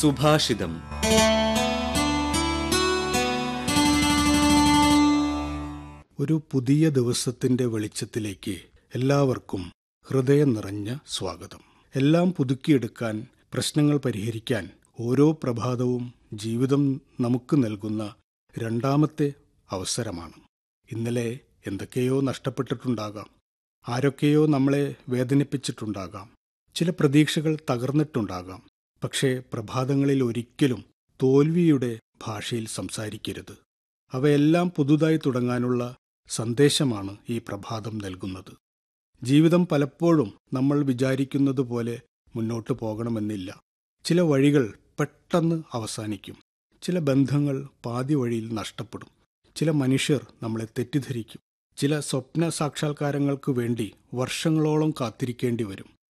സുഭാഷിതം ഒരു പുതിയ ദിവസത്തിന്റെ വെളിച്ചത്തിലേക്ക് എല്ലാവർക്കും ഹൃദയം നിറഞ്ഞ സ്വാഗതം എല്ലാം പുതുക്കിയെടുക്കാൻ പ്രശ്നങ്ങൾ പരിഹരിക്കാൻ ഓരോ പ്രഭാതവും ജീവിതം നമുക്ക് നൽകുന്ന രണ്ടാമത്തെ അവസരമാണ് ഇന്നലെ എന്തൊക്കെയോ നഷ്ടപ്പെട്ടിട്ടുണ്ടാകാം ആരൊക്കെയോ നമ്മളെ വേദനിപ്പിച്ചിട്ടുണ്ടാകാം ചില പ്രതീക്ഷകൾ തകർന്നിട്ടുണ്ടാകാം പക്ഷേ പ്രഭാതങ്ങളിൽ ഒരിക്കലും തോൽവിയുടെ ഭാഷയിൽ സംസാരിക്കരുത് അവയെല്ലാം പുതുതായി തുടങ്ങാനുള്ള സന്ദേശമാണ് ഈ പ്രഭാതം നൽകുന്നത് ജീവിതം പലപ്പോഴും നമ്മൾ വിചാരിക്കുന്നത് പോലെ മുന്നോട്ടു പോകണമെന്നില്ല ചില വഴികൾ പെട്ടെന്ന് അവസാനിക്കും ചില ബന്ധങ്ങൾ പാതി വഴിയിൽ നഷ്ടപ്പെടും ചില മനുഷ്യർ നമ്മളെ തെറ്റിദ്ധരിക്കും ചില സ്വപ്ന സാക്ഷാത്കാരങ്ങൾക്ക് വേണ്ടി വർഷങ്ങളോളം കാത്തിരിക്കേണ്ടി വരും